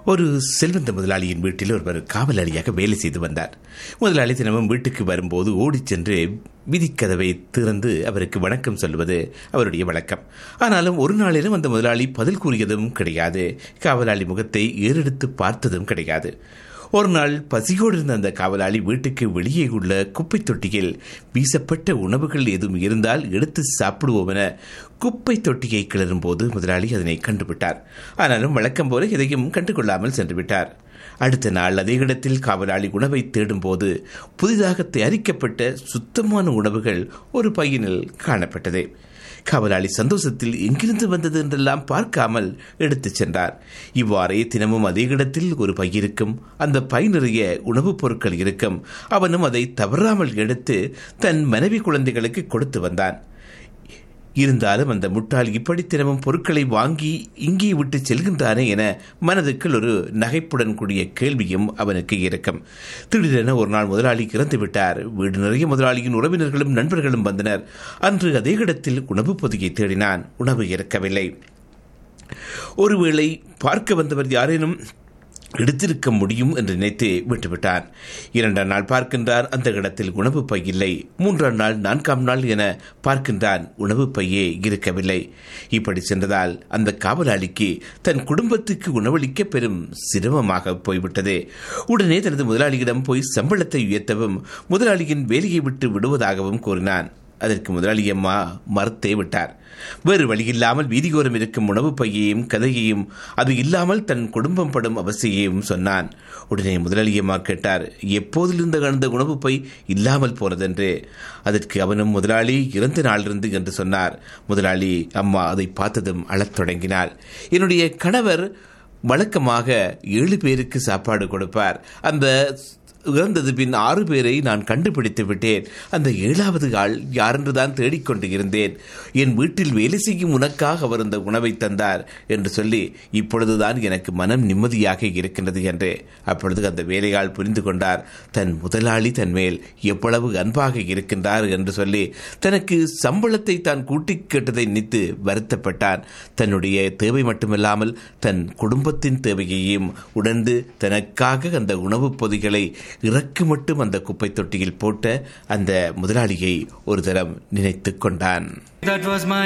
ஒரு செல்வந்த முதலாளியின் வீட்டில் ஒருவர் காவலாளியாக வேலை செய்து வந்தார் முதலாளி தினமும் வீட்டுக்கு வரும்போது ஓடிச் சென்று விதிக்கதவை திறந்து அவருக்கு வணக்கம் சொல்வது அவருடைய வழக்கம் ஆனாலும் ஒரு நாளிலும் அந்த முதலாளி பதில் கூறியதும் கிடையாது காவலாளி முகத்தை ஏறெடுத்து பார்த்ததும் கிடையாது ஒரு நாள் பசியோடு இருந்த அந்த காவலாளி வீட்டுக்கு வெளியே உள்ள குப்பை தொட்டியில் வீசப்பட்ட உணவுகள் எதுவும் இருந்தால் எடுத்து சாப்பிடுவோம் என குப்பை தொட்டியை கிளறும் போது முதலாளி அதனை கண்டுவிட்டார் ஆனாலும் வழக்கம் போல எதையும் கண்டுகொள்ளாமல் சென்று விட்டார் அடுத்த நாள் அதே இடத்தில் காவலாளி உணவை தேடும்போது புதிதாக தயாரிக்கப்பட்ட சுத்தமான உணவுகள் ஒரு பையனில் காணப்பட்டது காவலாளி சந்தோஷத்தில் எங்கிருந்து வந்தது என்றெல்லாம் பார்க்காமல் எடுத்துச் சென்றார் இவ்வாறே தினமும் அதே இடத்தில் ஒரு பை இருக்கும் அந்த பை நிறைய உணவுப் பொருட்கள் இருக்கும் அவனும் அதை தவறாமல் எடுத்து தன் மனைவி குழந்தைகளுக்கு கொடுத்து வந்தான் இருந்தாலும் அந்த முட்டாள் இப்படி தினமும் பொருட்களை வாங்கி இங்கே விட்டு செல்கின்றானே என மனதுக்குள் ஒரு நகைப்புடன் கூடிய கேள்வியும் அவனுக்கு இருக்கும் திடீரென ஒரு நாள் முதலாளி இறந்து விட்டார் வீடு நிறைய முதலாளியின் உறவினர்களும் நண்பர்களும் வந்தனர் அன்று அதே இடத்தில் உணவு பொதியை தேடினான் உணவு இருக்கவில்லை ஒருவேளை பார்க்க வந்தவர் யாரேனும் எடுத்திருக்க முடியும் என்று நினைத்து விட்டுவிட்டான் இரண்டாம் நாள் பார்க்கின்றான் அந்த இடத்தில் உணவு பை இல்லை மூன்றாம் நாள் நான்காம் நாள் என பார்க்கின்றான் உணவு பையே இருக்கவில்லை இப்படி சென்றதால் அந்த காவலாளிக்கு தன் குடும்பத்துக்கு உணவளிக்க பெரும் சிரமமாக போய்விட்டது உடனே தனது முதலாளியிடம் போய் சம்பளத்தை உயர்த்தவும் முதலாளியின் வேலையை விட்டு விடுவதாகவும் கூறினான் அதற்கு முதலாளி அம்மா மறுத்தே விட்டார் வேறு வழியில்லாமல் வீதியோரம் இருக்கும் உணவு பையையும் கதையையும் அது இல்லாமல் தன் குடும்பம் படும் அவசியையும் சொன்னான் உடனே முதலாளியம்மா கேட்டார் எப்போதிலிருந்து கலந்த உணவு பை இல்லாமல் போனதென்று அதற்கு அவனும் முதலாளி இறந்த நாளிலிருந்து என்று சொன்னார் முதலாளி அம்மா அதை பார்த்ததும் அழத் தொடங்கினாள் என்னுடைய கணவர் வழக்கமாக ஏழு பேருக்கு சாப்பாடு கொடுப்பார் அந்த இறந்தது பின் ஆறு பேரை நான் கண்டுபிடித்து விட்டேன் அந்த ஏழாவது ஆள் யாரென்றுதான் தேடிக்கொண்டு இருந்தேன் என் வீட்டில் வேலை செய்யும் உனக்காக அவர் அந்த உணவை தந்தார் என்று சொல்லி இப்பொழுதுதான் எனக்கு மனம் நிம்மதியாக இருக்கின்றது என்று அப்பொழுது அந்த வேலையாள் புரிந்து கொண்டார் தன் முதலாளி தன் மேல் எவ்வளவு அன்பாக இருக்கின்றார் என்று சொல்லி தனக்கு சம்பளத்தை தான் கூட்டி கேட்டதை நினைத்து வருத்தப்பட்டான் தன்னுடைய தேவை மட்டுமில்லாமல் தன் குடும்பத்தின் தேவையையும் உணர்ந்து தனக்காக அந்த உணவுப் பொதிகளை இறக்கு மட்டும் அந்த குப்பை தொட்டியில் போட்ட அந்த முதலாளியை ஒரு தரம் நினைத்து கொண்டான் That was my